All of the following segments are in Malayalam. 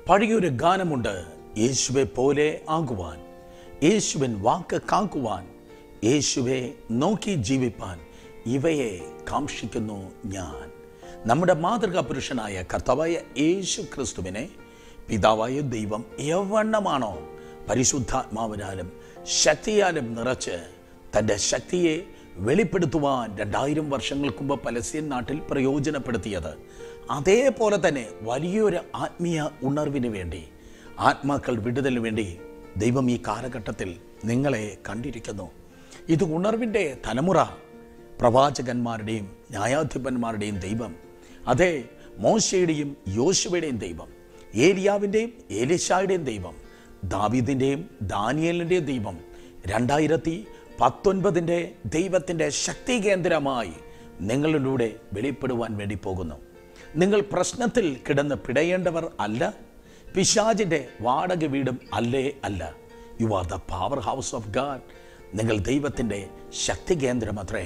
പഴയൊരു ഗാനമുണ്ട് യേശുവെ പോലെ ആകുവാൻ യേശുവിൻ വാക്ക് കാക്കുവാൻ യേശുവെ നോക്കി ജീവിപ്പാൻ ഇവയെ കാക്ഷിക്കുന്നു ഞാൻ നമ്മുടെ മാതൃകാ പുരുഷനായ കർത്താവായ യേശു ക്രിസ്തുവിനെ പിതാവായ ദൈവം എവണ്ണമാണോ പരിശുദ്ധാത്മാവിനാലും ശക്തിയാലും നിറച്ച് തൻ്റെ ശക്തിയെ വെളിപ്പെടുത്തുവാൻ രണ്ടായിരം വർഷങ്ങൾക്ക് മുമ്പ് പലസ്തീൻ നാട്ടിൽ പ്രയോജനപ്പെടുത്തിയത് അതേപോലെ തന്നെ വലിയൊരു ആത്മീയ ഉണർവിന് വേണ്ടി ആത്മാക്കൾ വിടുതലിന് വേണ്ടി ദൈവം ഈ കാലഘട്ടത്തിൽ നിങ്ങളെ കണ്ടിരിക്കുന്നു ഇത് ഉണർവിൻ്റെ തലമുറ പ്രവാചകന്മാരുടെയും ന്യായാധിപന്മാരുടെയും ദൈവം അതെ മോശയുടെയും യോശുവയുടെയും ദൈവം ഏലിയാവിൻ്റെയും ഏലിശായുടെയും ദൈവം ദാവീദിൻ്റെയും ദാനിയലിൻ്റെയും ദൈവം രണ്ടായിരത്തി പത്തൊൻപതിൻ്റെ ദൈവത്തിൻ്റെ ശക്തി കേന്ദ്രമായി നിങ്ങളിലൂടെ വെളിപ്പെടുവാൻ വേണ്ടി പോകുന്നു നിങ്ങൾ പ്രശ്നത്തിൽ കിടന്ന് പിടയേണ്ടവർ അല്ല പിശാജിൻ്റെ വാടക വീടും അല്ലേ അല്ല you are the power house of God നിങ്ങൾ ദൈവത്തിൻ്റെ ശക്തി കേന്ദ്രമത്രേ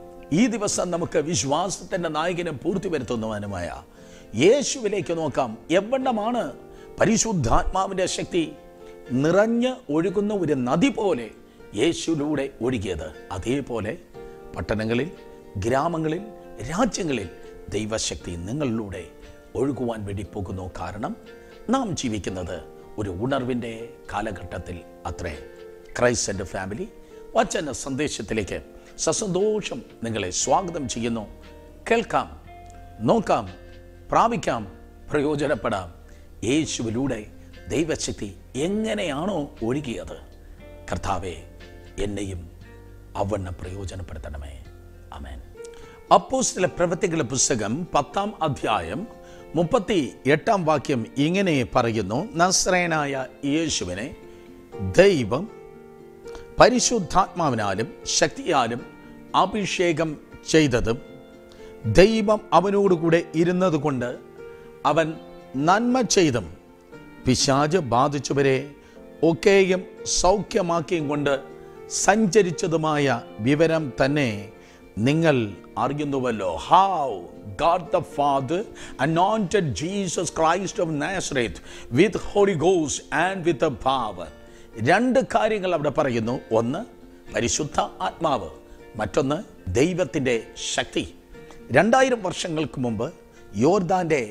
ഈ ദിവസം നമുക്ക് വിശ്വാസത്തിൻ്റെ നായകനും പൂർത്തി വരുത്തുന്നവനുമായ യേശുവിലേക്ക് നോക്കാം എവണ്ണമാണ് പരിശുദ്ധാത്മാവിൻ്റെ ശക്തി നിറഞ്ഞ് ഒഴുകുന്ന ഒരു നദി പോലെ യേശുവിലൂടെ ഒഴുകിയത് അതേപോലെ പട്ടണങ്ങളിൽ ഗ്രാമങ്ങളിൽ രാജ്യങ്ങളിൽ ദൈവശക്തി നിങ്ങളിലൂടെ ഒഴുകുവാൻ വേണ്ടി പോകുന്നു കാരണം നാം ജീവിക്കുന്നത് ഒരു ഉണർവിൻ്റെ കാലഘട്ടത്തിൽ അത്രേ ക്രൈസ്റ്റ് ഫാമിലി വചന സന്ദേശത്തിലേക്ക് സസന്തോഷം നിങ്ങളെ സ്വാഗതം ചെയ്യുന്നു കേൾക്കാം നോക്കാം പ്രാപിക്കാം പ്രയോജനപ്പെടാം യേശുവിലൂടെ ദൈവശക്തി എങ്ങനെയാണോ ഒഴുകിയത് കർത്താവെ എന്നെയും അവണ്ണം പ്രയോജനപ്പെടുത്തണമേ അമേൻ അപ്പോസ്തല പ്രവൃത്തികളുടെ പുസ്തകം പത്താം അധ്യായം മുപ്പത്തി എട്ടാം വാക്യം ഇങ്ങനെ പറയുന്നു നസ്രേനായ യേശുവിനെ ദൈവം പരിശുദ്ധാത്മാവിനാലും ശക്തിയാലും അഭിഷേകം ചെയ്തതും ദൈവം അവനോടുകൂടെ ഇരുന്നത് കൊണ്ട് അവൻ നന്മ ചെയ്തും പിശാജ് ബാധിച്ചവരെ ഒക്കെയും സൗഖ്യമാക്കിയും കൊണ്ട് സഞ്ചരിച്ചതുമായ വിവരം തന്നെ നിങ്ങൾ അറിയുന്നുവല്ലോ how God the father anointed Jesus Christ of Nazareth with holy ഗോസ് ആൻഡ് വിത്ത് പവർ രണ്ട് കാര്യങ്ങൾ അവിടെ പറയുന്നു ഒന്ന് പരിശുദ്ധ ആത്മാവ് മറ്റൊന്ന് ദൈവത്തിൻ്റെ ശക്തി രണ്ടായിരം വർഷങ്ങൾക്ക് മുമ്പ് യോർദാൻ്റെ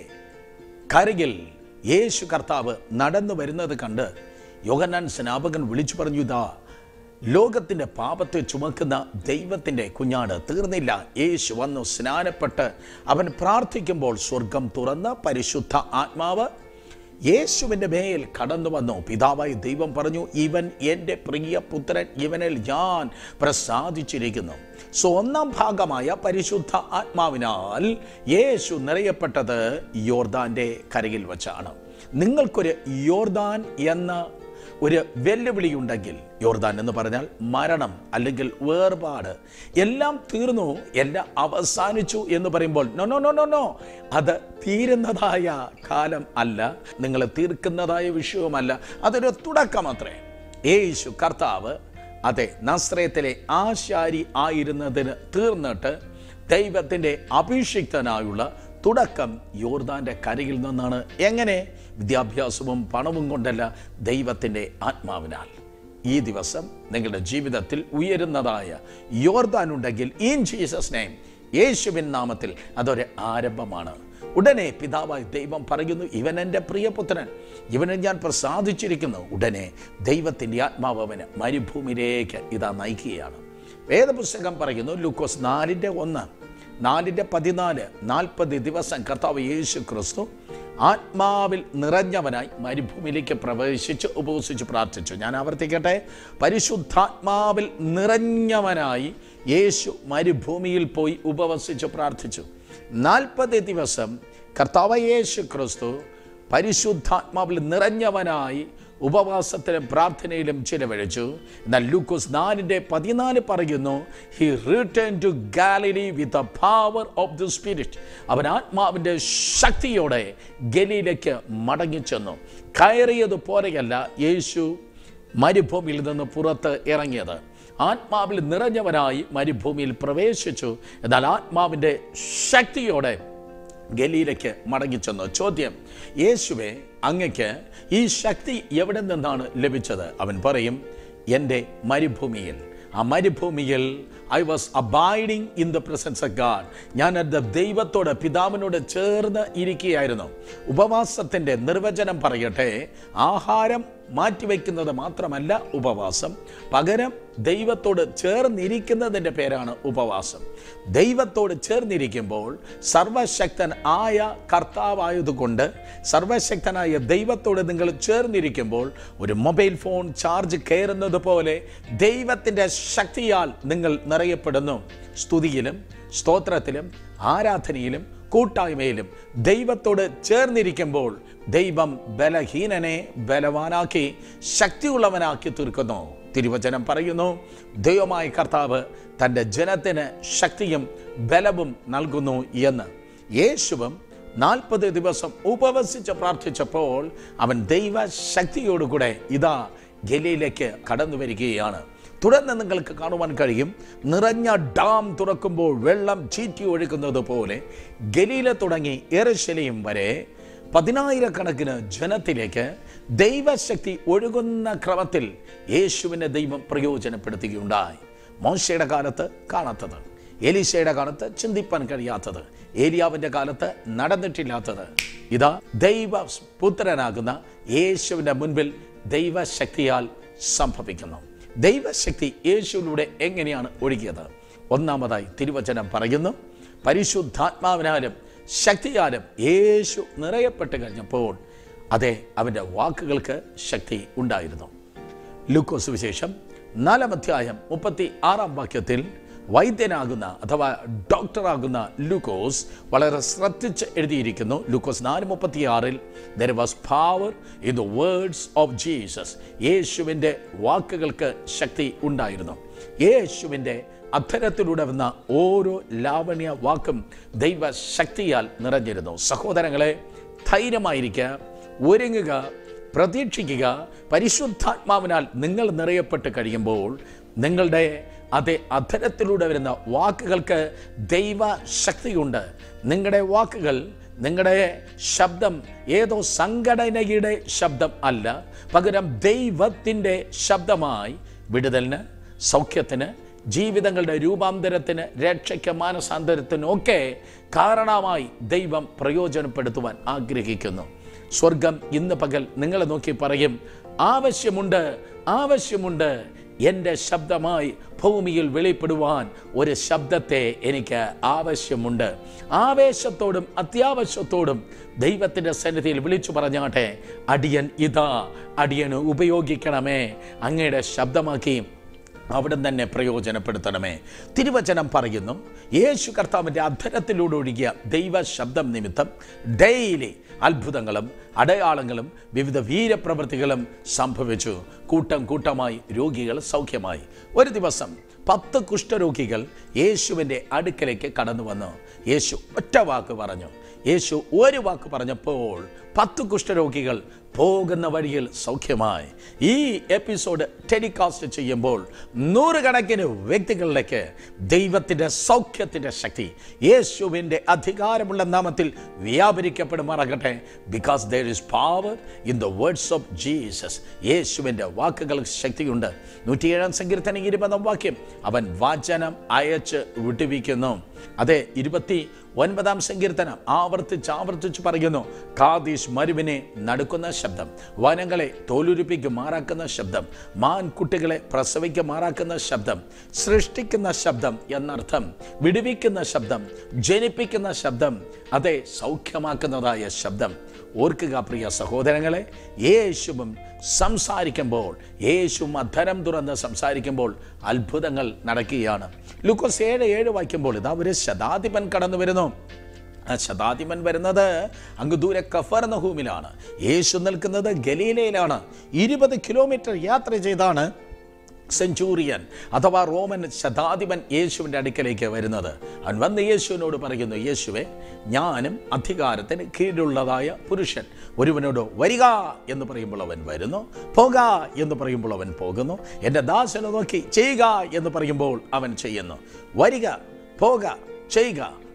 കരയിൽ യേശു കർത്താവ് നടന്നു വരുന്നത് കണ്ട് യോഗന്നാൻ സ്നാപകൻ വിളിച്ചു പറഞ്ഞു ഇതാ ലോകത്തിൻ്റെ പാപത്തെ ചുമക്കുന്ന ദൈവത്തിൻ്റെ കുഞ്ഞാട് തീർന്നില്ല യേശു വന്നു സ്നാനപ്പെട്ട് അവൻ പ്രാർത്ഥിക്കുമ്പോൾ സ്വർഗം തുറന്ന് പരിശുദ്ധ ആത്മാവ് യേശുവിൻ്റെ മേൽ കടന്നു വന്നു പിതാവായി ദൈവം പറഞ്ഞു ഇവൻ എൻ്റെ പ്രിയ പുത്രൻ ഇവനിൽ ഞാൻ പ്രസാദിച്ചിരിക്കുന്നു സോ ഒന്നാം ഭാഗമായ പരിശുദ്ധ ആത്മാവിനാൽ യേശു നിറയപ്പെട്ടത് യോർദാൻ്റെ കരയിൽ വച്ചാണ് നിങ്ങൾക്കൊരു യോർദാൻ എന്ന ഒരു വെല്ലുവിളിയുണ്ടെങ്കിൽ യോർദാൻ എന്ന് പറഞ്ഞാൽ മരണം അല്ലെങ്കിൽ വേർപാട് എല്ലാം തീർന്നു എല്ലാം അവസാനിച്ചു എന്ന് പറയുമ്പോൾ no no no no no അത് തീരുന്നതായ കാലം അല്ല നിങ്ങൾ തീർക്കുന്നതായ വിഷയവുമല്ല അതൊരു തുടക്കമത്രേ യേശു കർത്താവ് അതെ നസ്രയത്തിലെ ആശാരി ആയിരുന്നതിന് തീർന്നിട്ട് ദൈവത്തിൻ്റെ അഭിഷിക്തനായുള്ള തുടക്കം യോർദാൻ്റെ കരയിൽ നിന്നാണ് എങ്ങനെ വിദ്യാഭ്യാസവും പണവും കൊണ്ടല്ല ദൈവത്തിൻ്റെ ആത്മാവിനാൽ ഈ ദിവസം നിങ്ങളുടെ ജീവിതത്തിൽ ഉയരുന്നതായ യോർദാൻ ഉണ്ടെങ്കിൽ ഇൻ ജീസസ് നെയിം യേശുവിൻ നാമത്തിൽ അതൊരു ആരംഭമാണ് ഉടനെ പിതാവായി ദൈവം പറയുന്നു ഇവൻ എൻ്റെ പ്രിയപുത്രൻ ഇവനെ ഞാൻ പ്രസാദിച്ചിരിക്കുന്നു ഉടനെ ദൈവത്തിൻ്റെ ആത്മാവ് അവന് മരുഭൂമിയിലേക്ക് ഇതാ നയിക്കുകയാണ് വേദപുസ്തകം പറയുന്നു ലൂക്കോസ് നാലിൻ്റെ ഒന്ന് നാലിൻ്റെ പതിനാല് നാൽപ്പത് ദിവസം കർത്താവ് യേശു ക്രിസ്തു ആത്മാവിൽ നിറഞ്ഞവനായി മരുഭൂമിയിലേക്ക് പ്രവേശിച്ച് ഉപവസിച്ച് പ്രാർത്ഥിച്ചു ഞാൻ ആവർത്തിക്കട്ടെ പരിശുദ്ധാത്മാവിൽ നിറഞ്ഞവനായി യേശു മരുഭൂമിയിൽ പോയി ഉപവസിച്ച് പ്രാർത്ഥിച്ചു നാൽപ്പത് ദിവസം കർത്താവ് യേശു ക്രിസ്തു പരിശുദ്ധാത്മാവിൽ നിറഞ്ഞവനായി ഉപവാസത്തിലും പ്രാർത്ഥനയിലും ചിലവഴിച്ചു എന്നാൽ ലൂക്കോസ് നാലിൻ്റെ പതിനാല് പറയുന്നു he return to Galilee with the power of the spirit അവൻ ആത്മാവിൻ്റെ ശക്തിയോടെ ഗലിയിലേക്ക് മടങ്ങിച്ചെന്നു കയറിയതുപോലെയല്ല യേശു മരുഭൂമിയിൽ നിന്ന് പുറത്ത് ഇറങ്ങിയത് ആത്മാവിൽ നിറഞ്ഞവനായി മരുഭൂമിയിൽ പ്രവേശിച്ചു എന്നാൽ ആത്മാവിൻ്റെ ശക്തിയോടെ ഗലീലയ്ക്ക് മടങ്ങിച്ചെന്നു ചോദ്യം യേശുവെ അങ്ങയ്ക്ക് ഈ ശക്തി എവിടെ നിന്നാണ് ലഭിച്ചത് അവൻ പറയും എൻ്റെ മരുഭൂമിയിൽ ആ മരുഭൂമിയിൽ I was abiding in the presence of God ഞാൻ എൻ്റെ ദൈവത്തോട് പിതാവിനോട് ചേർന്ന് ഇരിക്കുകയായിരുന്നു ഉപവാസത്തിൻ്റെ നിർവചനം പറയട്ടെ ആഹാരം മാറ്റിവെക്കുന്നത് മാത്രമല്ല ഉപവാസം പകരം ദൈവത്തോട് ചേർന്നിരിക്കുന്നതിൻ്റെ പേരാണ് ഉപവാസം ദൈവത്തോട് ചേർന്നിരിക്കുമ്പോൾ സർവശക്തൻ ആയ കർത്താവായതുകൊണ്ട് സർവശക്തനായ ദൈവത്തോട് നിങ്ങൾ ചേർന്നിരിക്കുമ്പോൾ ഒരു മൊബൈൽ ഫോൺ ചാർജ് കയറുന്നത് പോലെ ദൈവത്തിൻ്റെ ശക്തിയാൽ നിങ്ങൾ നിറയപ്പെടുന്നു സ്തുതിയിലും സ്തോത്രത്തിലും ആരാധനയിലും കൂട്ടായ്മയിലും ദൈവത്തോട് ചേർന്നിരിക്കുമ്പോൾ ദൈവം ബലഹീനനെ ബലവാനാക്കി ശക്തിയുള്ളവനാക്കി തീർക്കുന്നു തിരുവചനം പറയുന്നു ദൈവമായ കർത്താവ് തൻ്റെ ജനത്തിന് ശക്തിയും ബലവും നൽകുന്നു എന്ന് യേശുവും നാൽപ്പത് ദിവസം ഉപവസിച്ച് പ്രാർത്ഥിച്ചപ്പോൾ അവൻ ദൈവശക്തിയോടുകൂടെ ഇതാ ഗലയിലേക്ക് കടന്നു വരികയാണ് തുടർന്ന് നിങ്ങൾക്ക് കാണുവാൻ കഴിയും നിറഞ്ഞ ഡാം തുറക്കുമ്പോൾ വെള്ളം ചീറ്റി ഒഴുകുന്നത് പോലെ ഗലീല തുടങ്ങി എറശലയും വരെ പതിനായിരക്കണക്കിന് ജനത്തിലേക്ക് ദൈവശക്തി ഒഴുകുന്ന ക്രമത്തിൽ യേശുവിനെ ദൈവം പ്രയോജനപ്പെടുത്തുകയുണ്ടായി മോശയുടെ കാലത്ത് കാണാത്തത് എലീശയുടെ കാലത്ത് ചിന്തിപ്പാൻ കഴിയാത്തത് ഏലിയാവിൻ്റെ കാലത്ത് നടന്നിട്ടില്ലാത്തത് ഇതാ ദൈവ പുത്രനാകുന്ന യേശുവിൻ്റെ മുൻപിൽ ദൈവശക്തിയാൽ സംഭവിക്കുന്നു ദൈവശക്തി യേശുവിലൂടെ എങ്ങനെയാണ് ഒഴുകിയത് ഒന്നാമതായി തിരുവചനം പറയുന്നു പരിശുദ്ധാത്മാവിനാലും ശക്തിയാലും യേശു നിറയപ്പെട്ട് കഴിഞ്ഞപ്പോൾ അതെ അവൻ്റെ വാക്കുകൾക്ക് ശക്തി ഉണ്ടായിരുന്നു ലൂക്കോസ് വിശേഷം നാലാം അധ്യായം മുപ്പത്തി ആറാം വാക്യത്തിൽ വൈദ്യനാകുന്ന അഥവാ ഡോക്ടറാകുന്ന ലൂക്കോസ് വളരെ ശ്രദ്ധിച്ച് എഴുതിയിരിക്കുന്നു ലൂക്കോസ് നാല് മുപ്പത്തി ആറിൽ there was power in the words of Jesus യേശുവിൻ്റെ വാക്കുകൾക്ക് ശക്തി ഉണ്ടായിരുന്നു യേശുവിൻ്റെ അധരത്തിലൂടെ വന്ന ഓരോ ലാവണ്യ വാക്കും ദൈവശക്തിയാൽ നിറഞ്ഞിരുന്നു സഹോദരങ്ങളെ ധൈര്യമായിരിക്കുക ഒരുങ്ങുക പ്രതീക്ഷിക്കുക പരിശുദ്ധാത്മാവിനാൽ നിങ്ങൾ നിറയപ്പെട്ട് കഴിയുമ്പോൾ നിങ്ങളുടെ അതേ അധരത്തിലൂടെ വരുന്ന വാക്കുകൾക്ക് ദൈവശക്തിയുണ്ട് നിങ്ങളുടെ വാക്കുകൾ നിങ്ങളുടെ ശബ്ദം ഏതോ സംഘടനയുടെ ശബ്ദം അല്ല പകരം ദൈവത്തിൻ്റെ ശബ്ദമായി വിടുതലിന് സൗഖ്യത്തിന് ജീവിതങ്ങളുടെ രൂപാന്തരത്തിന് രക്ഷയ്ക്ക് മാനസാന്തരത്തിനൊക്കെ കാരണമായി ദൈവം പ്രയോജനപ്പെടുത്തുവാൻ ആഗ്രഹിക്കുന്നു സ്വർഗം ഇന്ന് പകൽ നിങ്ങളെ നോക്കി പറയും ആവശ്യമുണ്ട് ആവശ്യമുണ്ട് എൻ്റെ ശബ്ദമായി ഭൂമിയിൽ വെളിപ്പെടുവാൻ ഒരു ശബ്ദത്തെ എനിക്ക് ആവശ്യമുണ്ട് ആവേശത്തോടും അത്യാവശ്യത്തോടും ദൈവത്തിൻ്റെ സന്നിധിയിൽ വിളിച്ചു പറഞ്ഞാട്ടെ അടിയൻ ഇതാ അടിയന് ഉപയോഗിക്കണമേ അങ്ങയുടെ ശബ്ദമാക്കി അവിടെ തന്നെ പ്രയോജനപ്പെടുത്തണമേ തിരുവചനം പറയുന്നു യേശു കർത്താവിൻ്റെ അധരത്തിലൂടെ ഒഴുകിയ ദൈവ ശബ്ദം നിമിത്തം ഡെയിലി അത്ഭുതങ്ങളും അടയാളങ്ങളും വിവിധ വീരപ്രവൃത്തികളും സംഭവിച്ചു കൂട്ടം കൂട്ടമായി രോഗികൾ സൗഖ്യമായി ഒരു ദിവസം പത്ത് കുഷ്ഠരോഗികൾ യേശുവിൻ്റെ അടുക്കലേക്ക് കടന്നു വന്നു യേശു ഒറ്റ വാക്ക് പറഞ്ഞു യേശു ഒരു വാക്ക് പറഞ്ഞപ്പോൾ പത്ത് കുഷ്ഠരോഗികൾ പോകുന്ന വഴിയിൽ സൗഖ്യമായി ഈ എപ്പിസോഡ് ടെലികാസ്റ്റ് ചെയ്യുമ്പോൾ നൂറുകണക്കിന് വ്യക്തികളിലേക്ക് ദൈവത്തിൻ്റെ സൗഖ്യത്തിൻ്റെ ശക്തി യേശുവിൻ്റെ അധികാരമുള്ള നാമത്തിൽ വ്യാപരിക്കപ്പെടുമാറാകട്ടെ because there is power in the words of Jesus യേശുവിൻ്റെ വാക്കുകൾക്ക് ശക്തിയുണ്ട് നൂറ്റിയേഴാം സങ്കീർത്തന ഇരുപതാം വാക്യം അവൻ വചനം അയച്ച് വിട്ടുവിക്കുന്നു അതെ ഇരുപത്തി ഒൻപതാം സങ്കീർത്തനം ആവർത്തിച്ച് ആവർത്തിച്ച് പറയുന്നു കാദീഷ് മരുവിനെ നടുക്കുന്ന ശബ്ദം വനങ്ങളെ തോലുരുപ്പിക്ക് മാറാക്കുന്ന ശബ്ദം മാൻകുട്ടികളെ പ്രസവിക്ക് മാറാക്കുന്ന ശബ്ദം സൃഷ്ടിക്കുന്ന ശബ്ദം എന്നർത്ഥം വിടുവിക്കുന്ന ശബ്ദം ജനിപ്പിക്കുന്ന ശബ്ദം അതെ സൗഖ്യമാക്കുന്നതായ ശബ്ദം ഓർക്കുക പ്രിയ സഹോദരങ്ങളെ യേശുവും സംസാരിക്കുമ്പോൾ യേശുവും അധരം തുറന്ന് സംസാരിക്കുമ്പോൾ അത്ഭുതങ്ങൾ നടക്കുകയാണ് ലുക്കോസ് ഏഴ് ഏഴ് വായിക്കുമ്പോൾ ഇതാ ഒരു ശതാധിപൻ കടന്നു വരുന്നു ആ ശതാധിപൻ വരുന്നത് അങ്ങ് ദൂരെ കഫർനഹൂമിലാണ് യേശു നിൽക്കുന്നത് ഗലീലയിലാണ് ഇരുപത് കിലോമീറ്റർ യാത്ര ചെയ്താണ് സെഞ്ചൂറിയൻ അഥവാ റോമൻ ശതാധിപൻ യേശുവിൻ്റെ അടുക്കലേക്ക് വരുന്നത് അവൻ വന്ന് യേശുവിനോട് പറയുന്നു യേശുവെ ഞാനും അധികാരത്തിന് കീഴിലുള്ളതായ പുരുഷൻ ഒരുവനോട് വരിക എന്ന് പറയുമ്പോൾ അവൻ വരുന്നു പോക എന്ന് പറയുമ്പോൾ അവൻ പോകുന്നു എൻ്റെ ദാസനെ നോക്കി ചെയ്യുക എന്ന് പറയുമ്പോൾ അവൻ ചെയ്യുന്നു വരിക പോക ചെയ്യുക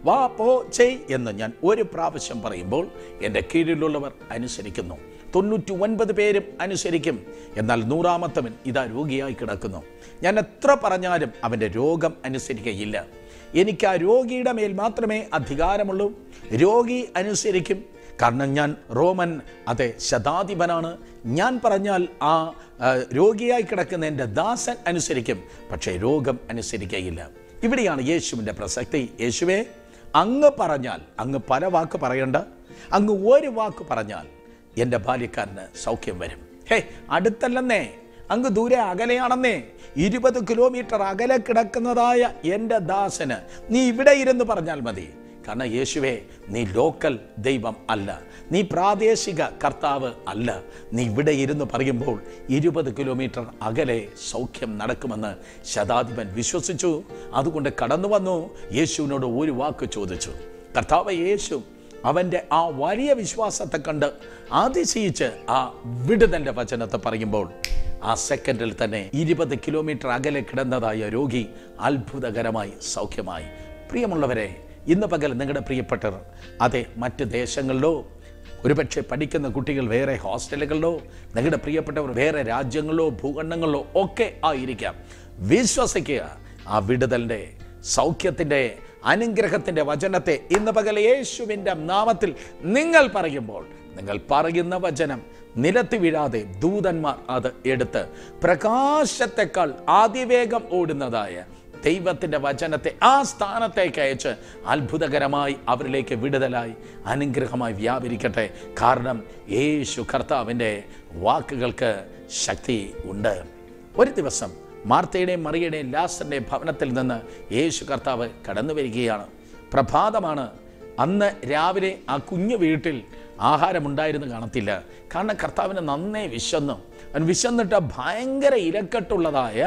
വാ പോ ചെയ് എന്ന് ഞാൻ ഒരു പ്രാവശ്യം പറയുമ്പോൾ എൻ്റെ കീഴിലുള്ളവർ അനുസരിക്കുന്നു തൊണ്ണൂറ്റി ഒൻപത് പേരും അനുസരിക്കും എന്നാൽ നൂറാമത്തവൻ ഇതാ രോഗിയായി കിടക്കുന്നു ഞാൻ എത്ര പറഞ്ഞാലും അവൻ്റെ രോഗം അനുസരിക്കുകയില്ല എനിക്ക് ആ രോഗിയുടെ മേൽ മാത്രമേ അധികാരമുള്ളൂ രോഗി അനുസരിക്കും കാരണം ഞാൻ റോമൻ അതെ ശതാധിപനാണ് ഞാൻ പറഞ്ഞാൽ ആ ആ, രോഗിയായി കിടക്കുന്ന എൻ്റെ ദാസൻ അനുസരിക്കും പക്ഷേ രോഗം അനുസരിക്കുകയില്ല ഇവിടെയാണ് യേശുവിൻ്റെ പ്രസക്തി യേശുവേ അങ്ങ് പറഞ്ഞാൽ അങ്ങ് പല വാക്ക് പറയണ്ട അങ്ങ് ഒരു വാക്ക് പറഞ്ഞാൽ എൻ്റെ ബാല്യക്കാരന് സൗഖ്യം വരും ഹേ അടുത്തല്ലെന്നേ അങ്ങ് ദൂരെ അകലെയാണെന്നേ ഇരുപത് കിലോമീറ്റർ അകലെ കിടക്കുന്നതായ എൻ്റെ ദാസന് നീ ഇവിടെ ഇരുന്ന് പറഞ്ഞാൽ മതി കാരണം യേശുവേ നീ ലോക്കൽ ദൈവം അല്ല നീ പ്രാദേശിക കർത്താവ് അല്ല നീ ഇവിടെ ഇരുന്ന് പറയുമ്പോൾ ഇരുപത് കിലോമീറ്റർ അകലെ സൗഖ്യം നടക്കുമെന്ന് ശതാധിപൻ വിശ്വസിച്ചു അതുകൊണ്ട് കടന്നു വന്നു യേശുവിനോട് ഒരു വാക്ക് ചോദിച്ചു കർത്താവ് യേശു അവൻ്റെ ആ വലിയ വിശ്വാസത്തെ കണ്ട് അതിശയിച്ച് ആ വിടുതൻ്റെ വചനത്തെ പറയുമ്പോൾ ആ സെക്കൻഡിൽ തന്നെ ഇരുപത് കിലോമീറ്റർ അകലെ കിടന്നതായ രോഗി അത്ഭുതകരമായി സൗഖ്യമായി പ്രിയമുള്ളവരെ ഇന്ന് പകൽ നിങ്ങളുടെ പ്രിയപ്പെട്ടവർ അതെ മറ്റ് ദേശങ്ങളിലോ ഒരുപക്ഷെ പഠിക്കുന്ന കുട്ടികൾ വേറെ ഹോസ്റ്റലുകളിലോ നിങ്ങളുടെ പ്രിയപ്പെട്ടവർ വേറെ രാജ്യങ്ങളിലോ ഭൂഖണ്ഡങ്ങളിലോ ഒക്കെ ആയിരിക്കാം വിശ്വസിക്കുക ആ വിടുതലിൻ്റെ സൗഖ്യത്തിൻ്റെ അനുഗ്രഹത്തിൻ്റെ വചനത്തെ ഇന്ന് പകൽ യേശുവിൻ്റെ നാമത്തിൽ നിങ്ങൾ പറയുമ്പോൾ നിങ്ങൾ പറയുന്ന വചനം നിലത്ത് വീഴാതെ ദൂതന്മാർ അത് എടുത്ത് പ്രകാശത്തെക്കാൾ അതിവേഗം ഓടുന്നതായ ദൈവത്തിൻ്റെ വചനത്തെ ആ സ്ഥാനത്തേക്ക് അയച്ച് അത്ഭുതകരമായി അവരിലേക്ക് വിടുതലായി അനുഗ്രഹമായി വ്യാപരിക്കട്ടെ കാരണം യേശു കർത്താവിൻ്റെ വാക്കുകൾക്ക് ശക്തി ഉണ്ട് ഒരു ദിവസം മാർത്തയുടെയും മറിയുടെയും ലാസറിൻ്റെയും ഭവനത്തിൽ നിന്ന് യേശു കർത്താവ് കടന്നു വരികയാണ് പ്രഭാതമാണ് അന്ന് രാവിലെ ആ കുഞ്ഞു വീട്ടിൽ ആഹാരമുണ്ടായിരുന്നു കാണത്തില്ല കാരണം കർത്താവിന് നന്നേ വിശന്നു അവൻ വിശന്നിട്ട് ഭയങ്കര ഇരക്കെട്ടുള്ളതായ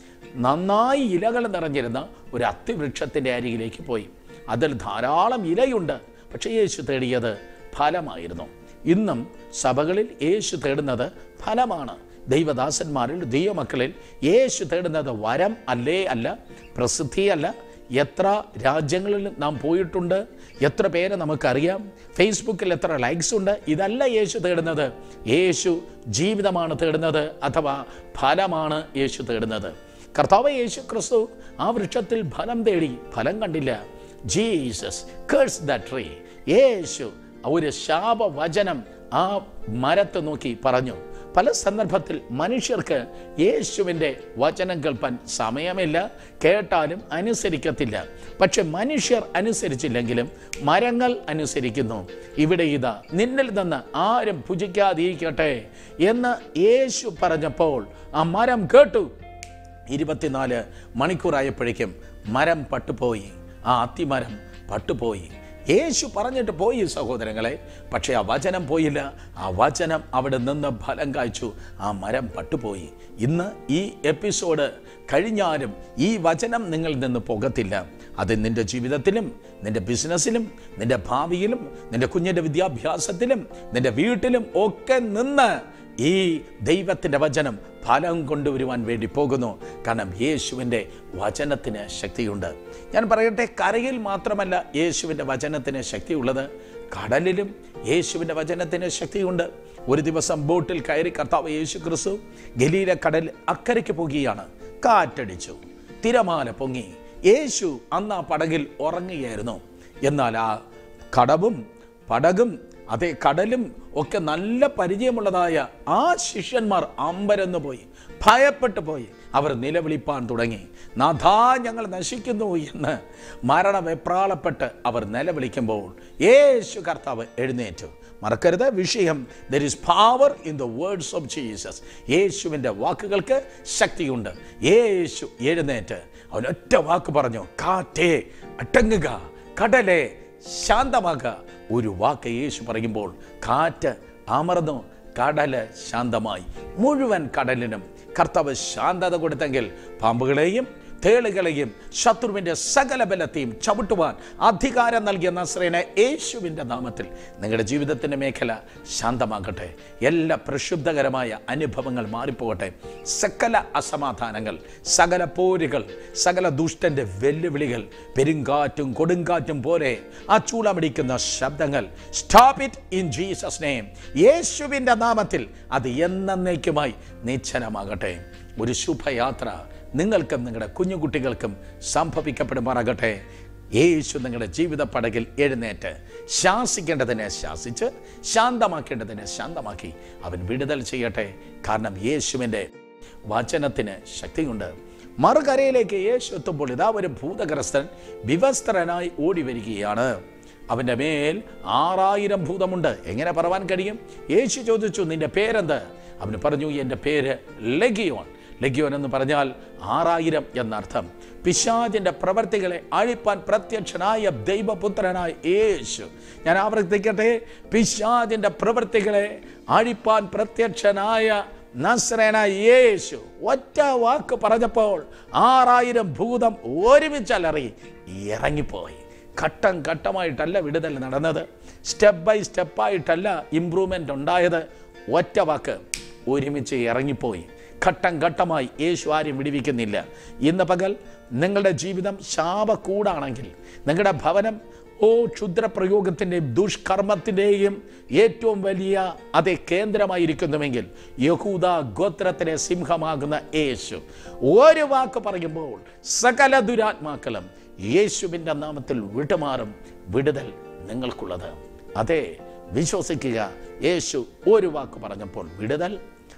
നന്നായി ഇലകൾ നിറഞ്ഞിരുന്ന ഒരു അത്തിവൃക്ഷത്തിൻ്റെ അരികിലേക്ക് പോയി അതിൽ ധാരാളം ഇലയുണ്ട് പക്ഷേ യേശു തേടിയത് ഫലമായിരുന്നു ഇന്നും സഭകളിൽ യേശു തേടുന്നത് ഫലമാണ് ദൈവദാസന്മാരിൽ ദൈവമക്കളിൽ യേശു തേടുന്നത് വരം അല്ലേ അല്ല പ്രസിദ്ധിയല്ല എത്ര രാജ്യങ്ങളിൽ നാം പോയിട്ടുണ്ട് എത്ര പേരെ നമുക്കറിയാം ഫേസ്ബുക്കിൽ എത്ര ലൈക്സ് ഉണ്ട് ഇതല്ല യേശു തേടുന്നത് യേശു ജീവിതമാണ് തേടുന്നത് അഥവാ ഫലമാണ് യേശു തേടുന്നത് കർത്താവ് യേശു ക്രിസ്തു ആ വൃക്ഷത്തിൽ ഫലം തേടി ഫലം കണ്ടില്ല ജീസസ് കേഴ്സ് ദ ട്രീ യേശു ഒരു ശാപവചനം ആ മരത്തെ നോക്കി പറഞ്ഞു പല സന്ദർഭത്തിൽ മനുഷ്യർക്ക് യേശുവിൻ്റെ വചനം കേൾപ്പാൻ സമയമില്ല കേട്ടാലും അനുസരിക്കത്തില്ല പക്ഷെ മനുഷ്യർ അനുസരിച്ചില്ലെങ്കിലും മരങ്ങൾ അനുസരിക്കുന്നു ഇവിടെ ഇതാ നിന്നിൽ നിന്ന് ആരും ഭുജിക്കാതിരിക്കട്ടെ എന്ന് യേശു പറഞ്ഞപ്പോൾ ആ മരം കേട്ടു ഇരുപത്തിനാല് മണിക്കൂറായപ്പോഴേക്കും മരം പട്ടുപോയി ആ അത്തിമരം പട്ടുപോയി യേശു പറഞ്ഞിട്ട് പോയി സഹോദരങ്ങളെ പക്ഷേ ആ വചനം പോയില്ല ആ വചനം അവിടെ നിന്ന് ഫലം കായ്ച്ചു ആ മരം പട്ടുപോയി ഇന്ന് ഈ എപ്പിസോഡ് കഴിഞ്ഞാലും ഈ വചനം നിങ്ങളിൽ നിന്ന് പോകത്തില്ല അത് നിന്റെ ജീവിതത്തിലും നിന്റെ ബിസിനസ്സിലും നിന്റെ ഭാവിയിലും നിന്റെ കുഞ്ഞിൻ്റെ വിദ്യാഭ്യാസത്തിലും നിന്റെ വീട്ടിലും ഒക്കെ നിന്ന് ഈ ദൈവത്തിൻ്റെ വചനം ഫലം കൊണ്ടുവരുവാൻ വേണ്ടി പോകുന്നു കാരണം യേശുവിൻ്റെ വചനത്തിന് ശക്തിയുണ്ട് ഞാൻ പറയട്ടെ കരയിൽ മാത്രമല്ല യേശുവിൻ്റെ വചനത്തിന് ശക്തിയുള്ളത് കടലിലും യേശുവിൻ്റെ വചനത്തിന് ശക്തിയുണ്ട് ഒരു ദിവസം ബോട്ടിൽ കയറി കർത്താവ് യേശു ക്രിസ്തു ഗലീല കടൽ അക്കരയ്ക്ക് പോകുകയാണ് കാറ്റടിച്ചു തിരമാല പൊങ്ങി യേശു അന്ന് ആ പടകിൽ ഉറങ്ങുകയായിരുന്നു എന്നാൽ ആ കടവും പടകും അതേ കടലും ഒക്കെ നല്ല പരിചയമുള്ളതായ ആ ശിഷ്യന്മാർ അമ്പരന്ന് പോയി ഭയപ്പെട്ടു പോയി അവർ നിലവിളിപ്പാൻ തുടങ്ങി നാഥാ ഞങ്ങൾ നശിക്കുന്നു എന്ന് മരണവെപ്രാളപ്പെട്ട് അവർ നിലവിളിക്കുമ്പോൾ യേശു കർത്താവ് എഴുന്നേറ്റു മറക്കരുത് വിഷയം there is power in the words of Jesus യേശുവിൻ്റെ വാക്കുകൾക്ക് ശക്തിയുണ്ട് യേശു എഴുന്നേറ്റ് അവൻ ഒറ്റ വാക്ക് പറഞ്ഞു കാറ്റേ അടങ്ങുക കടലേ ശാന്തമാക്കുക ഒരു വാക്ക് യേശു പറയുമ്പോൾ കാറ്റ് അമർന്നു കടല് ശാന്തമായി മുഴുവൻ കടലിനും കർത്താവ് ശാന്തത കൊടുത്തെങ്കിൽ പാമ്പുകളെയും തേളുകളെയും ശത്രുവിൻ്റെ സകല ബലത്തെയും ചവിട്ടുവാൻ അധികാരം നൽകിയ നസ്രേന യേശുവിൻ്റെ നാമത്തിൽ നിങ്ങളുടെ ജീവിതത്തിൻ്റെ മേഖല ശാന്തമാകട്ടെ എല്ലാ പ്രക്ഷുബ്ധകരമായ അനുഭവങ്ങൾ മാറിപ്പോകട്ടെ സകല അസമാധാനങ്ങൾ സകല പോരുകൾ സകല ദുഷ്ടൻ്റെ വെല്ലുവിളികൾ പെരുങ്കാറ്റും കൊടുങ്കാറ്റും പോലെ ആ ചൂളമടിക്കുന്ന ശബ്ദങ്ങൾ stop it in Jesus name യേശുവിൻ്റെ നാമത്തിൽ അത് എന്നേക്കുമായി നിശ്ചലമാകട്ടെ ഒരു ശുഭയാത്ര നിങ്ങൾക്കും നിങ്ങളുടെ കുഞ്ഞുകുട്ടികൾക്കും സംഭവിക്കപ്പെടുമാറാകട്ടെ യേശു നിങ്ങളുടെ ജീവിത പടകിൽ എഴുന്നേറ്റ് ശാസിക്കേണ്ടതിനെ ശാസിച്ച് ശാന്തമാക്കേണ്ടതിനെ ശാന്തമാക്കി അവൻ വിടുതൽ ചെയ്യട്ടെ കാരണം യേശുവിൻ്റെ വചനത്തിന് ശക്തിയുണ്ട് മറുകരയിലേക്ക് യേശു എത്തുമ്പോൾ ഇതാ ഒരു ഭൂതഗ്രസ്തൻ വിവസ്ത്രനായി ഓടി വരികയാണ് അവൻ്റെ മേൽ ആറായിരം ഭൂതമുണ്ട് എങ്ങനെ പറവാൻ കഴിയും യേശു ചോദിച്ചു നിന്റെ പേരെന്ത് അവന് പറഞ്ഞു എൻ്റെ പേര് ലഗിയോൺ ലഗിയോൻ എന്ന് പറഞ്ഞാൽ ആറായിരം എന്നർത്ഥം പിശാചിൻ്റെ പ്രവർത്തികളെ അഴിപ്പാൻ പ്രത്യക്ഷനായ ദൈവപുത്രനായ യേശു ഞാൻ ആവർത്തിക്കട്ടെ പിശാചിൻ്റെ പ്രവർത്തികളെ അഴിപ്പാൻ പ്രത്യക്ഷനായ നസ്രേനായ യേശു ഒറ്റ വാക്ക് പറഞ്ഞപ്പോൾ ആറായിരം ഭൂതം ഒരുമിച്ചലറി ഇറങ്ങിപ്പോയി ഘട്ടം ഘട്ടമായിട്ടല്ല വിടുതൽ നടന്നത് സ്റ്റെപ്പ് ബൈ സ്റ്റെപ്പായിട്ടല്ല ഇമ്പ്രൂവ്മെൻ്റ് ഉണ്ടായത് ഒറ്റ വാക്ക് ഒരുമിച്ച് ഇറങ്ങിപ്പോയി ഘട്ടം ഘട്ടമായി യേശു ആരും വിടിവിക്കുന്നില്ല ഇന്ന് പകൽ നിങ്ങളുടെ ജീവിതം ശാപക്കൂടാണെങ്കിൽ നിങ്ങളുടെ ഭവനം ഓ ക്ഷുദ്രപ്രയോഗത്തിൻ്റെയും ദുഷ്കർമ്മത്തിൻ്റെയും ഏറ്റവും വലിയ അതേ കേന്ദ്രമായിരിക്കുന്നുവെങ്കിൽ യഹൂദ ഗോത്രത്തിലെ സിംഹമാകുന്ന യേശു ഒരു വാക്ക് പറയുമ്പോൾ സകല ദുരാത്മാക്കളും യേശുവിൻ്റെ നാമത്തിൽ വിട്ടുമാറും വിടുതൽ നിങ്ങൾക്കുള്ളത് അതെ വിശ്വസിക്കുക യേശു ഒരു വാക്ക് പറഞ്ഞപ്പോൾ വിടുതൽ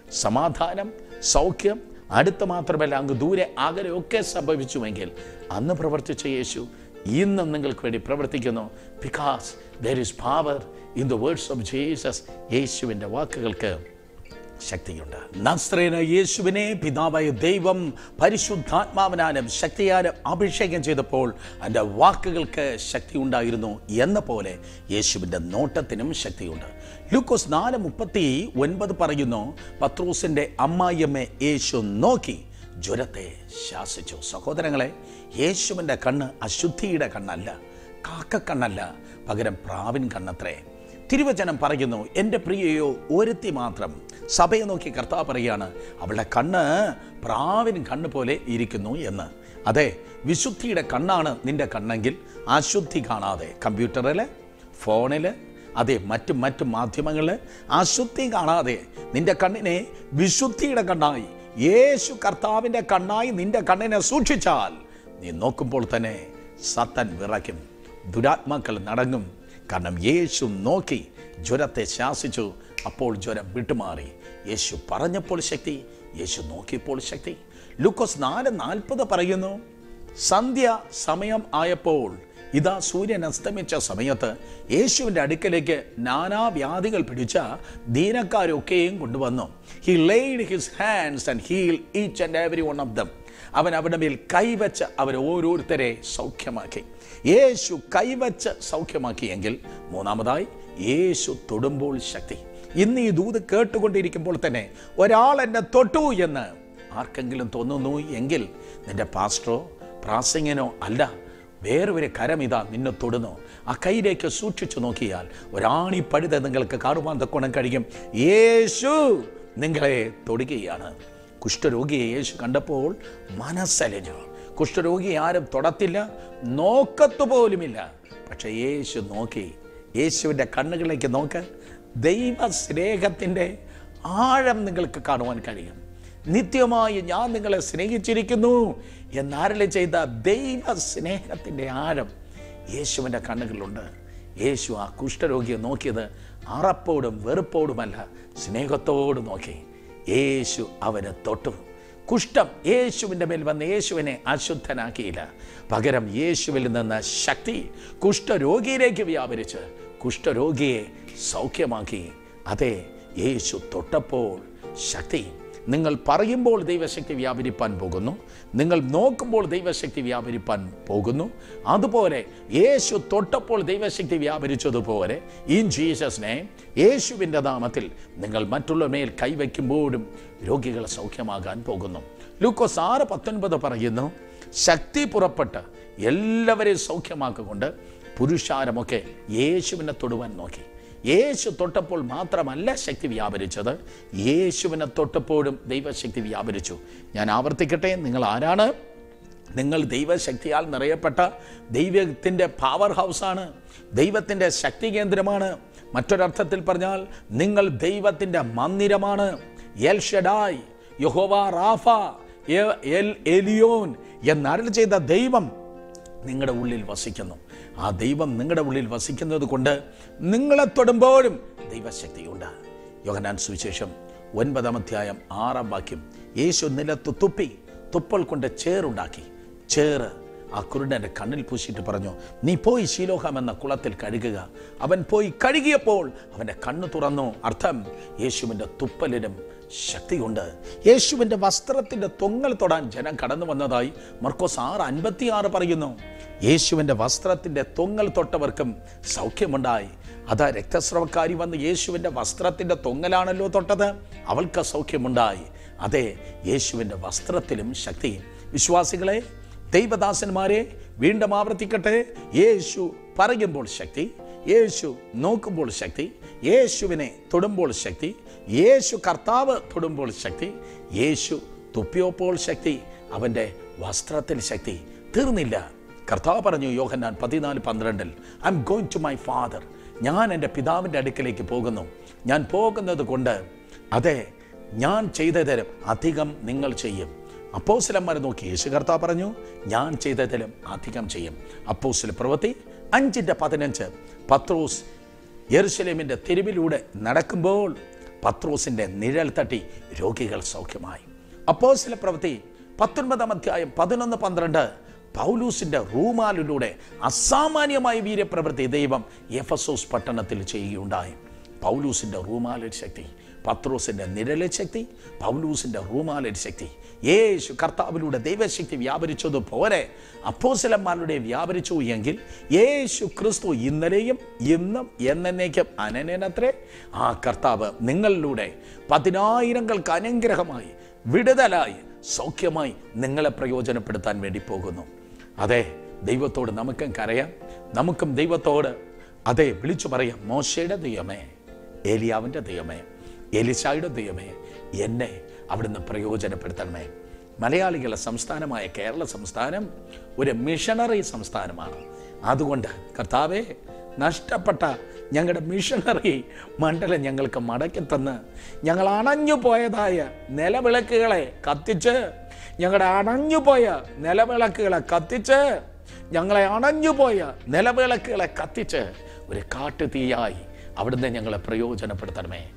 സമാധാനം സൗഖ്യം അടുത്ത് മാത്രമല്ല അങ്ങ് ദൂരെ അകലെയൊക്കെ സംഭവിച്ചുവെങ്കിൽ അന്ന് പ്രവർത്തിച്ച യേശു ഇന്നും നിങ്ങൾക്ക് വേണ്ടി പ്രവർത്തിക്കുന്നു because there is power in the words of Jesus യേശുവിൻ്റെ വാക്കുകൾക്ക് ശക്തിയുണ്ട് നസ്രേന യേശുവിനെ പിതാവായ ദൈവം പരിശുദ്ധാത്മാവിനാലും ശക്തിയാലും അഭിഷേകം ചെയ്തപ്പോൾ എൻ്റെ വാക്കുകൾക്ക് ശക്തി ഉണ്ടായിരുന്നു എന്ന പോലെ യേശുവിൻ്റെ നോട്ടത്തിനും ശക്തിയുണ്ട് ലൂക്കോസ് നാല് മുപ്പത്തി ഒൻപത് പറയുന്നു പത്രോസിൻ്റെ അമ്മായിയമ്മയെ യേശു നോക്കി ജ്വരത്തെ ശാസിച്ചു സഹോദരങ്ങളെ യേശുവിൻ്റെ കണ്ണ് അശുദ്ധിയുടെ കണ്ണല്ല കാക്കക്കണ്ണല്ല പകരം പ്രാവിൻ കണ്ണത്രേ തിരുവചനം പറയുന്നു എൻ്റെ പ്രിയയോ ഒരുത്തി മാത്രം സഭയെ നോക്കി കർത്താവ് പറയാണ് അവളുടെ കണ്ണ് പ്രാവിൻ കണ്ണ് പോലെ ഇരിക്കുന്നു എന്ന് അതെ വിശുദ്ധിയുടെ കണ്ണാണ് നിന്റെ കണ്ണെങ്കിൽ അശുദ്ധി കാണാതെ കമ്പ്യൂട്ടറിൽ ഫോണിൽ അതെ മറ്റു മറ്റു മാധ്യമങ്ങളിൽ അശുദ്ധി കാണാതെ നിന്റെ കണ്ണിനെ വിശുദ്ധിയുടെ കണ്ണായി യേശു കർത്താവിൻ്റെ കണ്ണായി നിന്റെ കണ്ണിനെ സൂക്ഷിച്ചാൽ നീ നോക്കുമ്പോൾ തന്നെ സത്തൻ വിറയ്ക്കും ദുരാത്മാക്കൾ നടങ്ങും കാരണം യേശു നോക്കി ജ്വരത്തെ ശാസിച്ചു അപ്പോൾ ജ്വരം വിട്ടുമാറി യേശു പറഞ്ഞപ്പോൾ ശക്തി യേശു നോക്കിയപ്പോൾ ശക്തി ലൂക്കോസ് നാല് നാൽപ്പത് പറയുന്നു സന്ധ്യ സമയം ആയപ്പോൾ ഇതാ സൂര്യൻ അസ്തമിച്ച സമയത്ത് യേശുവിൻ്റെ അടുക്കലേക്ക് നാനാവ്യാധികൾ പിടിച്ച ദീനക്കാരൊക്കെയും കൊണ്ടുവന്നു he laid his hands and heal each and every one of them അവൻ അവരുടെ മേൽ കൈവച്ച് അവർ ഓരോരുത്തരെ സൗഖ്യമാക്കി യേശു കൈവച്ച് സൗഖ്യമാക്കിയെങ്കിൽ മൂന്നാമതായി യേശു തൊടുമ്പോൾ ശക്തി ഇന്ന് ഈ ദൂത് കേട്ടുകൊണ്ടിരിക്കുമ്പോൾ തന്നെ ഒരാൾ എന്നെ തൊട്ടു എന്ന് ആർക്കെങ്കിലും തോന്നുന്നു എങ്കിൽ നിന്റെ പാസ്റ്ററോ പ്രാസിംഗനോ അല്ല വേറൊരു കരം ഇതാ നിന്നെ തൊടുന്നു ആ കൈയിലേക്ക് സൂക്ഷിച്ചു നോക്കിയാൽ ഒരാണി പഴുത നിങ്ങൾക്ക് കാണുവാൻ തക്കോണം കഴിയും യേശു നിങ്ങളെ തൊടുകയാണ് കുഷ്ഠരോഗിയെ യേശു കണ്ടപ്പോൾ മനസ്സലിഞ്ഞു കുഷ്ഠരോഗിയെ ആരും തൊടത്തില്ല നോക്കത്തു പോലുമില്ല പക്ഷെ യേശു നോക്കി യേശുവിൻ്റെ കണ്ണുകളിലേക്ക് നോക്ക് ദൈവ സ്നേഹത്തിൻ്റെ ആഴം നിങ്ങൾക്ക് കാണുവാൻ കഴിയും നിത്യമായി ഞാൻ നിങ്ങളെ സ്നേഹിച്ചിരിക്കുന്നു എന്നാരലെ ചെയ്ത ദൈവ സ്നേഹത്തിൻ്റെ ആഴം യേശുവിൻ്റെ കണ്ണുകളിലുണ്ട് യേശു ആ കുഷ്ഠരോഗിയെ നോക്കിയത് അറപ്പോടും വെറുപ്പോടുമല്ല സ്നേഹത്തോട് നോക്കി യേശു അവനെ തൊട്ടു കുഷ്ഠം യേശുവിൻ്റെ മേൽ വന്ന് യേശുവിനെ അശുദ്ധനാക്കിയില്ല പകരം യേശുവിൽ നിന്ന് ശക്തി കുഷ്ഠരോഗിയിലേക്ക് വ്യാപരിച്ച് കുഷ്ഠരോഗിയെ സൗഖ്യമാക്കി അതെ യേശു തൊട്ടപ്പോൾ ശക്തി നിങ്ങൾ പറയുമ്പോൾ ദൈവശക്തി വ്യാപരിപ്പാൻ പോകുന്നു നിങ്ങൾ നോക്കുമ്പോൾ ദൈവശക്തി വ്യാപരിപ്പാൻ പോകുന്നു അതുപോലെ യേശു തൊട്ടപ്പോൾ ദൈവശക്തി വ്യാപരിച്ചതുപോലെ ഇൻ ജീസസിനെ യേശുവിൻ്റെ നാമത്തിൽ നിങ്ങൾ മറ്റുള്ള മേൽ കൈവയ്ക്കുമ്പോഴും രോഗികൾ സൗഖ്യമാകാൻ പോകുന്നു ലൂക്കോസ് ആറ് പത്തൊൻപത് പറയുന്നു ശക്തി പുറപ്പെട്ട് എല്ലാവരെയും സൗഖ്യമാക്കിക്കൊണ്ട് പുരുഷാരമൊക്കെ യേശുവിനെ തൊടുവാൻ നോക്കി യേശു തൊട്ടപ്പോൾ മാത്രമല്ല ശക്തി വ്യാപരിച്ചത് യേശുവിനെ തൊട്ടപ്പോഴും ദൈവശക്തി വ്യാപരിച്ചു ഞാൻ ആവർത്തിക്കട്ടെ നിങ്ങൾ ആരാണ് നിങ്ങൾ ദൈവശക്തിയാൽ നിറയപ്പെട്ട ദൈവത്തിൻ്റെ പവർ ഹൗസാണ് ദൈവത്തിൻ്റെ ശക്തി കേന്ദ്രമാണ് മറ്റൊരർത്ഥത്തിൽ പറഞ്ഞാൽ നിങ്ങൾ ദൈവത്തിൻ്റെ മന്ദിരമാണ് എൽ ഷഡായ് യഹോവ റാഫ എ- എൽ എലിയോൻ എന്നരൾ ചെയ്ത ദൈവം നിങ്ങളുടെ ഉള്ളിൽ വസിക്കുന്നു ആ ദൈവം നിങ്ങളുടെ ഉള്ളിൽ വസിക്കുന്നത് കൊണ്ട് നിങ്ങളെ തൊടുമ്പോഴും ദൈവശക്തിയുണ്ട് യോഹനാൻ സുവിശേഷം ഒൻപതാം അധ്യായം ആറാം വാക്യം യേശു നിലത്ത് തുപ്പി തുപ്പൽ കൊണ്ട് ചേറുണ്ടാക്കി ചേറ് ആ കുരുടൻ്റെ കണ്ണിൽ പൂശിയിട്ട് പറഞ്ഞു നീ പോയി ശീലോഹം എന്ന കുളത്തിൽ കഴുകുക അവൻ പോയി കഴുകിയപ്പോൾ അവൻ്റെ കണ്ണ് തുറന്നു അർത്ഥം യേശുവിൻ്റെ തുപ്പലിനും ശക്തിയുണ്ട് യേശുവിൻ്റെ വസ്ത്രത്തിൻ്റെ തൊങ്ങൽ തൊടാൻ ജനം കടന്നു വന്നതായി മർക്കോസ് ആറ് അൻപത്തിയാറ് പറയുന്നു യേശുവിൻ്റെ വസ്ത്രത്തിൻ്റെ തൊങ്ങൽ തൊട്ടവർക്കും സൗഖ്യമുണ്ടായി അതാ രക്തസ്രവക്കാരി വന്ന് യേശുവിൻ്റെ വസ്ത്രത്തിൻ്റെ തൊങ്ങലാണല്ലോ തൊട്ടത് അവൾക്ക് സൗഖ്യമുണ്ടായി അതെ യേശുവിൻ്റെ വസ്ത്രത്തിലും ശക്തി വിശ്വാസികളെ ദൈവദാസന്മാരെ വീണ്ടും ആവർത്തിക്കട്ടെ യേശു പറയുമ്പോൾ ശക്തി യേശു നോക്കുമ്പോൾ ശക്തി യേശുവിനെ തൊടുമ്പോൾ ശക്തി യേശു കർത്താവ് തൊടുമ്പോൾ ശക്തി യേശു തുപ്പിയപ്പോൾ ശക്തി അവൻ്റെ വസ്ത്രത്തിൽ ശക്തി തീർന്നില്ല കർത്താവ് പറഞ്ഞു യോഹന്നാൻ പതിനാല് പന്ത്രണ്ടിൽ I'm going to my father ഞാൻ എൻ്റെ പിതാവിൻ്റെ അടുക്കലേക്ക് പോകുന്നു ഞാൻ പോകുന്നത് കൊണ്ട് അതെ ഞാൻ ചെയ്ത തരം അധികം നിങ്ങൾ ചെയ്യും അപ്പോസിലന്മാരെ നോക്കി യേശു കർത്താവ് പറഞ്ഞു ഞാൻ ചെയ്തതിലും അധികം ചെയ്യും അപ്പോസിലെ പ്രവൃത്തി അഞ്ചിൻ്റെ പതിനഞ്ച് പത്രോസ് യെറുശലേമിൻ്റെ തെരുവിലൂടെ നടക്കുമ്പോൾ പത്രോസിൻ്റെ നിഴൽ തട്ടി രോഗികൾ സൗഖ്യമായി അപ്പോസിലെ പ്രവൃത്തി പത്തൊൻപതാം അധ്യായം പതിനൊന്ന് പന്ത്രണ്ട് പൗലൂസിൻ്റെ റൂമാലിലൂടെ അസാമാന്യമായ വീര്യപ്രവൃത്തി ദൈവം എഫസോസ് പട്ടണത്തിൽ ചെയ്യുകയുണ്ടായി പൗലൂസിൻ്റെ റൂമാലിൽ ശക്തി പത്രോസിൻ്റെ നിഴലിൽ ശക്തി പൗലൂസിൻ്റെ റൂമാലിൽ ശക്തി യേശു കർത്താവിലൂടെ ദൈവശക്തി വ്യാപരിച്ചതുപോലെ അപ്പോസലന്മാരുടെ വ്യാപരിച്ചു എങ്കിൽ യേശു ക്രിസ്തു ഇന്നലെയും ഇന്നും എന്നേക്കും അനനത്രേ ആ കർത്താവ് നിങ്ങളിലൂടെ പതിനായിരങ്ങൾക്ക് അനുഗ്രഹമായി വിടുതലായി സൗഖ്യമായി നിങ്ങളെ പ്രയോജനപ്പെടുത്താൻ വേണ്ടി പോകുന്നു അതെ ദൈവത്തോട് നമുക്കും കരയാം നമുക്കും ദൈവത്തോട് അതെ വിളിച്ചു പറയാം മോശയുടെ ദൈവമേ ഏലിയാവിൻ്റെ ദൈവമേ എലിശായുടെ ദൈവമേ എന്നെ അവിടുന്ന് പ്രയോജനപ്പെടുത്തണമേ മലയാളികളുടെ സംസ്ഥാനമായ കേരള സംസ്ഥാനം ഒരു മിഷണറി സംസ്ഥാനമാണ് അതുകൊണ്ട് കർത്താവേ നഷ്ടപ്പെട്ട ഞങ്ങളുടെ മിഷണറി മണ്ഡലം ഞങ്ങൾക്ക് മടക്കി തന്ന് ഞങ്ങൾ അണഞ്ഞു പോയതായ നിലവിളക്കുകളെ കത്തിച്ച് ഞങ്ങളുടെ അണഞ്ഞുപോയ നിലവിളക്കുകളെ കത്തിച്ച് ഞങ്ങളെ അണഞ്ഞുപോയ നിലവിളക്കുകളെ കത്തിച്ച് ഒരു കാട്ടുതീയായി അവിടുന്ന് ഞങ്ങളെ പ്രയോജനപ്പെടുത്തണമേ